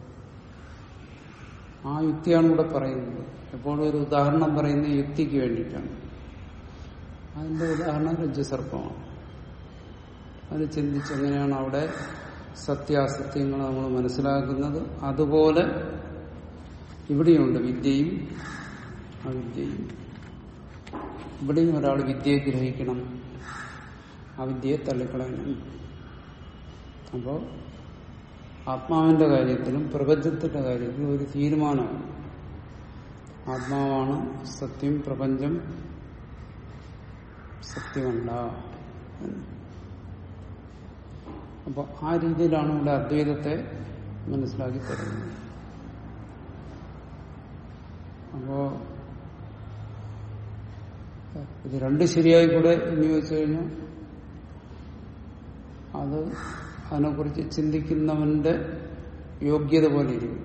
ആ യുക്തിയാണ് ഇവിടെ പറയുന്നത് എപ്പോഴും ഒരു ഉദാഹരണം പറയുന്ന യുക്തിക്ക് വേണ്ടിയിട്ടാണ് അതിന്റെ ഉദാഹരണം രജ്ജുസർപ്പമാണ് അത് ചിന്തിച്ച് എങ്ങനെയാണ് അവിടെ സത്യാസത്യങ്ങൾ നമ്മൾ മനസ്സിലാക്കുന്നത് അതുപോലെ ഇവിടെയുണ്ട് വിദ്യയും അവിദ്യയും ഇവിടെയും ഒരാൾ വിദ്യയെ ഗ്രഹിക്കണം അവിദ്യയെ തള്ളിക്കളയണം അപ്പോൾ ആത്മാവിന്റെ കാര്യത്തിലും പ്രപഞ്ചത്തിന്റെ കാര്യത്തിലും ഒരു തീരുമാനമാണ് ആത്മാവാണ് സത്യം പ്രപഞ്ചം സത്യമല്ല എന്ന്. അപ്പൊ ആ രീതിയിലാണ് ഇവിടെ അദ്വൈതത്തെ മനസ്സിലാക്കി തരുന്നത് അപ്പോ ഇത് രണ്ട് ശരിയായി കൂടെ എന്ന് ചോദിച്ചു കഴിഞ്ഞാൽ അത് അതിനെക്കുറിച്ച് ചിന്തിക്കുന്നവന്റെ യോഗ്യത പോലെ ഇരിക്കും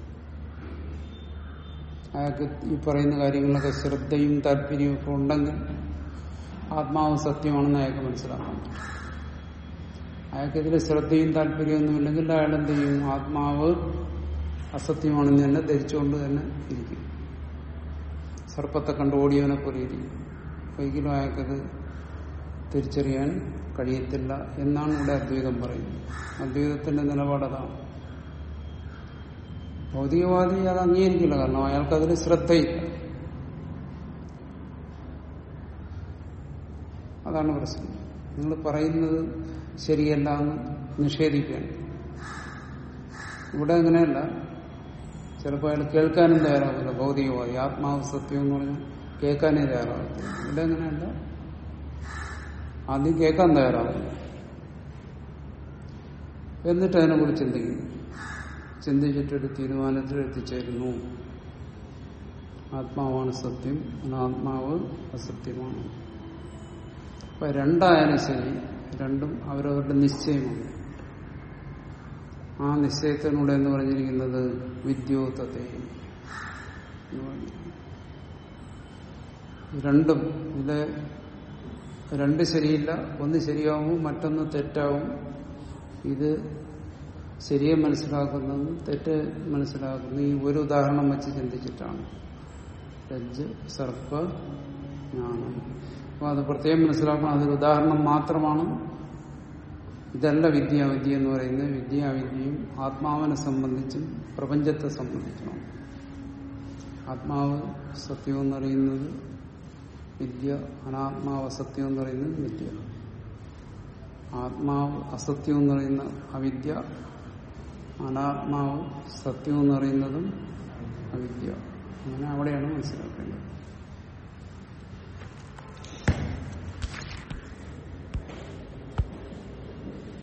അയാൾക്ക് ഈ പറയുന്ന കാര്യങ്ങളൊക്കെ ശ്രദ്ധയും താല്പര്യവും ഒക്കെ ഉണ്ടെങ്കിൽ ആത്മാവ് സത്യമാണെന്ന് അയാൾക്ക് മനസ്സിലാക്കാൻ പറ്റും അയാൾക്ക് ഇതിൽ ശ്രദ്ധയും താല്പര്യമൊന്നുമില്ലെങ്കിൽ അയാൾ എന്ത് ചെയ്യും ആത്മാവ് അസത്യമാണെന്ന് തന്നെ ധരിച്ചുകൊണ്ട് തന്നെ ഇരിക്കും സർപ്പത്തെ കണ്ട് ഓടിയവനെ പോലെ ഇരിക്കും ഒരിക്കലും അയാൾക്കത് തിരിച്ചറിയാൻ കഴിയത്തില്ല എന്നാണ് ഇവിടെ അദ്വൈതം പറയുന്നത് അദ്വൈതത്തിന്റെ നിലപാടതാണ് ഭൗതികവാദി അത് അംഗീകരിക്കില്ല കാരണം അയാൾക്കതിൽ ശ്രദ്ധയില്ല അതാണ് പ്രശ്നം നിങ്ങൾ പറയുന്നത് ശരിയല്ല എന്ന് നിഷേധിക്കുകയാണ് ഇവിടെ അങ്ങനെയല്ല ചിലപ്പോൾ അയാൾ കേൾക്കാനും തയ്യാറാവില്ല ഭൗതികവാദി ആത്മാവ് സത്യം എന്ന് പറഞ്ഞാൽ കേൾക്കാനേ തയ്യാറാവില്ല ഇവിടെ അങ്ങനെയല്ല ആദ്യം കേൾക്കാൻ തയ്യാറാവില്ല എന്നിട്ട് അതിനെക്കുറിച്ച് ചിന്തിക്കും ചിന്തിച്ചിട്ടൊരു തീരുമാനത്തിൽ എത്തിച്ചേരുന്നു ആത്മാവാണ് സത്യം അനാത്മാവ് അസത്യമാണ് അപ്പൊ രണ്ടായാലും ശരി രണ്ടും അവരവരുടെ നിശ്ചയമാണ് ആ നിശ്ചയത്തിനൂടെ എന്ന് പറഞ്ഞിരിക്കുന്നത് വിദ്യോതത്തെ എന്ന് പറഞ്ഞിരിക്കുന്നു. രണ്ടും ഇത് രണ്ട് ശരിയില്ല ഒന്ന് ശരിയാവും മറ്റൊന്ന് തെറ്റാവും ഇത് ശരിയെ മനസ്സിലാക്കുന്നത് തെറ്റ് മനസ്സിലാക്കുന്നത് ഈ ഒരു ഉദാഹരണം വെച്ച് ചിന്തിച്ചിട്ടാണ് രജ്ജ് സർപ്പ ജ്ഞാനം അപ്പൊ അത് പ്രത്യേകം മനസ്സിലാക്കണം അതൊരു ഉദാഹരണം മാത്രമാണ് ഇതല്ല വിദ്യ വിദ്യ എന്ന് പറയുന്നത് വിദ്യ അവിദ്യയും ആത്മാവിനെ സംബന്ധിച്ചും പ്രപഞ്ചത്തെ സംബന്ധിച്ചുമാണ് ആത്മാവ് സത്യം എന്ന് പറയുന്നത് വിദ്യ അനാത്മാവ് അസത്യം എന്ന് പറയുന്നത് വിദ്യ ആത്മാവ് അസത്യം എന്ന് പറയുന്ന അവിദ്യ അനാത്മാവ് സത്യം എന്ന് പറയുന്നതും അവിദ്യ അങ്ങനെ അവിടെയാണ് മനസ്സിലാക്കേണ്ടത്